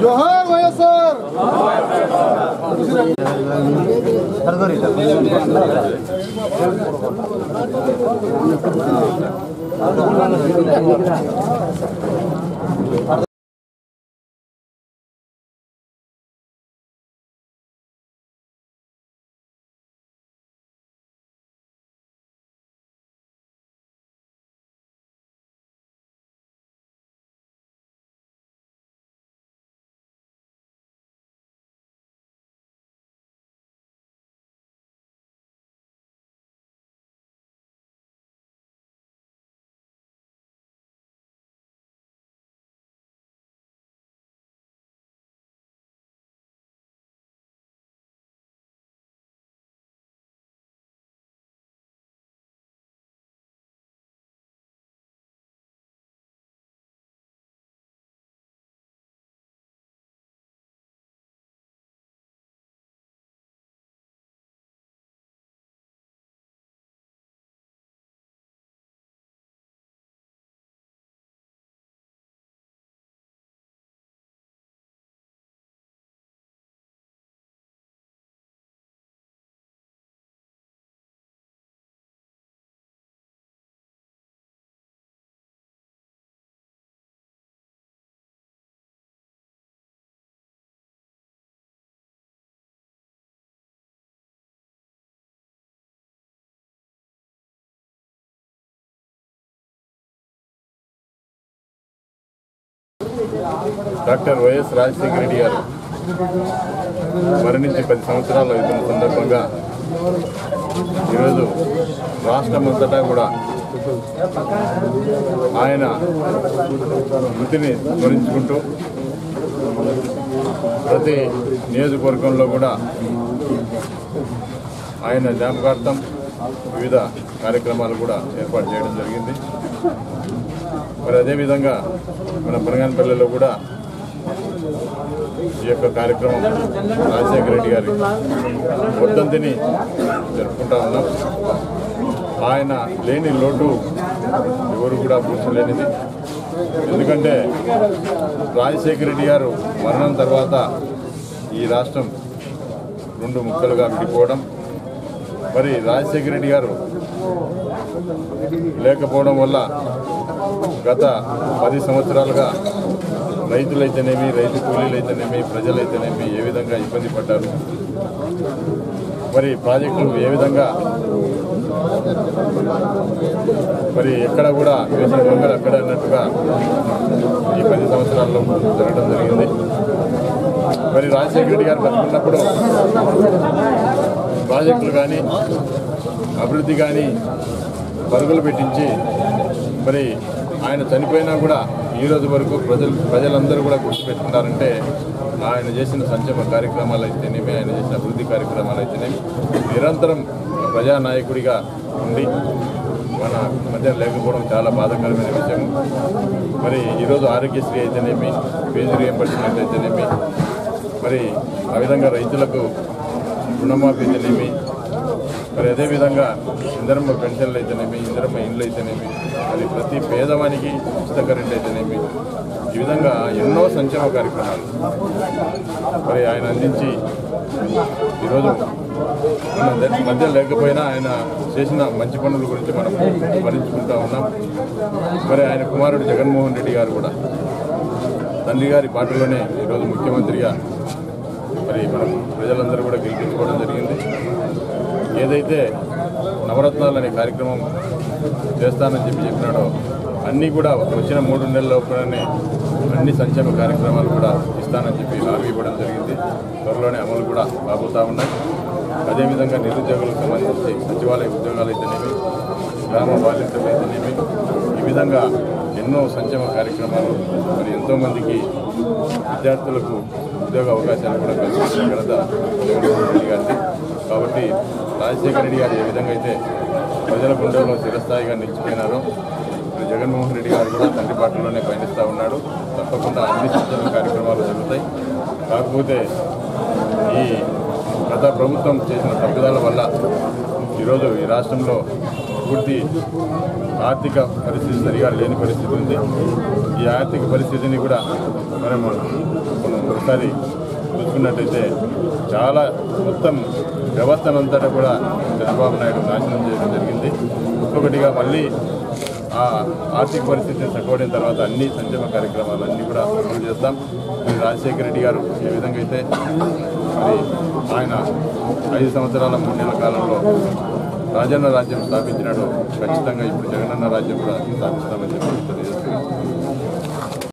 జోహార్ YSR doctor YS Rajasekhara Reddy గారు మరణించి పది సంవత్సరాలు అవుతున్న సందర్భంగా ఈరోజు రాష్ట్రం అంతటా కూడా ఆయన వృత్తిని స్మరించుకుంటూ ప్రతి నియోజకవర్గంలో కూడా ఆయన జ్ఞాపకార్థం వివిధ కార్యక్రమాలు కూడా ఏర్పాటు చేయడం జరిగింది మరి అదేవిధంగా మన బనగానపల్లిలో కూడా ఈ యొక్క కార్యక్రమం రాజశేఖర రెడ్డి గారి వర్ధంతిని జరుపుకుంటా ఉన్నాం ఆయన లేని లోటు ఎవరు కూడా పూడ్చలేనిది ఎందుకంటే రాజశేఖర రెడ్డి గారు మరణం తర్వాత ఈ రాష్ట్రం రెండు ముక్కలుగా విడిపోవడం మరి రాజశేఖర రెడ్డి గారు లేకపోవడం వల్ల గత పది సంవత్సరాలుగా రైతులైతేనేమి రైతు కూలీలైతేనేమి ప్రజలైతేనేమి ఏ విధంగా ఇబ్బంది పడ్డారు మరి ప్రాజెక్టులు ఏ విధంగా మరి ఎక్కడ కూడా వేసిన దొంగలు అక్కడ అన్నట్టుగా ఈ పది సంవత్సరాల్లో జరగడం జరిగింది మరి రాజశేఖర రెడ్డి గారు బతుకున్నప్పుడు ప్రాజెక్టులు కానీ అభివృద్ధి కానీ పరుగులు పెట్టించి మరి ఆయన చనిపోయినా కూడా ఈ రోజు వరకు ప్రజలు ప్రజలందరూ కూడా గుర్తుపెట్టుకున్నారంటే ఆయన చేసిన సంక్షేమ కార్యక్రమాలు అయితేనేమి ఆయన చేసిన అభివృద్ధి కార్యక్రమాలు అయితేనేమి నిరంతరం ఒక ప్రజానాయకుడిగా ఉండి మన మధ్య లేకపోవడం చాలా బాధాకరమైన విషయం మరి ఈరోజు ఆరోగ్యశ్రీ అయితేనేమి ఫీజు రియంబర్స్మెంట్ అయితేనేమి మరి ఆ విధంగా రైతులకు రుణమాఫీ అయితేనేమి మరి అదేవిధంగా ఇందరమ్మ పెన్షన్లు అయితేనేమి ఇందరమ్మ ఇండ్లు అయితేనేమి మరి ప్రతి పేదవానికి ఉచిత కరెంట్ అయితేనేమి ఈ విధంగా ఎన్నో సంక్షేమ కార్యక్రమాలు మరి ఆయన అందించి ఈరోజు మన ద- మధ్య లేకపోయినా ఆయన చేసిన మంచి పనుల గురించి మనం స్మరించుకుంటా ఉన్నాం మరి ఆయన కుమారుడు జగన్మోహన్ రెడ్డి గారు కూడా తండ్రి గారి బాటలోనే ఈరోజు ముఖ్యమంత్రిగా మరి మనం ప్రజలందరూ కూడా గెలిపించుకోవడం జరిగింది ఏదైతే నవరత్నాలు అనే కార్యక్రమం చేస్తానని చెప్పి చెప్పినాడో అన్నీ కూడా వచ్చిన మూడు నెలల లోపలనే అన్ని సంక్షేమ కార్యక్రమాలు కూడా ఇస్తానని చెప్పి హామీ ఇవ్వడం జరిగింది త్వరలోనే అమలు కూడా కాబోతా ఉన్నాయి అదేవిధంగా నిరుద్యోగులకు సంబంధించి సచివాలయ ఉద్యోగాలు అయితేనేమి గ్రామ బాధ్యతలు అయితేనేమి ఈ విధంగా ఎన్నో సంక్షేమ కార్యక్రమాలు మరి ఎంతోమందికి విద్యార్థులకు ఉద్యోగ అవకాశాలు కూడా కల్పించిన ఘనత జగన్మోహన్ రెడ్డి గారిది కాబట్టి రాజశేఖర రెడ్డి గారు ఏ విధంగా అయితే ప్రజల గుండెలో చిరస్థాయిగా నిలిచిపోయినారో మరి జగన్మోహన్ రెడ్డి గారు కూడా తండ్రి పాటలోనే పయనిస్తూ ఉన్నాడు తప్పకుండా అన్ని సంక్షేమ కార్యక్రమాలు జరుగుతాయి కాకపోతే ఈ గత ప్రభుత్వం చేసిన తప్పిదాల వల్ల ఈరోజు ఈ రాష్ట్రంలో పూర్తి ఆర్థిక పరిస్థితి సరిగా లేని పరిస్థితి ఉంది ఈ ఆర్థిక పరిస్థితిని కూడా మనం మనం ఒకసారి చూసుకున్నట్టయితే చాలా మొత్తం వ్యవస్థనంతటా కూడా చంద్రబాబు నాయుడు నాశనం చేయడం జరిగింది ఒక్కొక్కటిగా మళ్ళీ ఆ ఆర్థిక పరిస్థితిని చక్కబడిన తర్వాత అన్ని సంక్షేమ కార్యక్రమాలన్నీ కూడా అమలు చేస్తాం మరి రాజశేఖర రెడ్డి గారు ఏ విధంగా అయితే మరి ఆయన ఐదు సంవత్సరాల మూడు నెలల కాలంలో రాజన్న రాజ్యం స్థాపించినాడు ఖచ్చితంగా ఇప్పుడు జగనన్న రాజ్యం కూడా స్థాపిస్తామని చెప్పి తెలియజేస్తున్నాం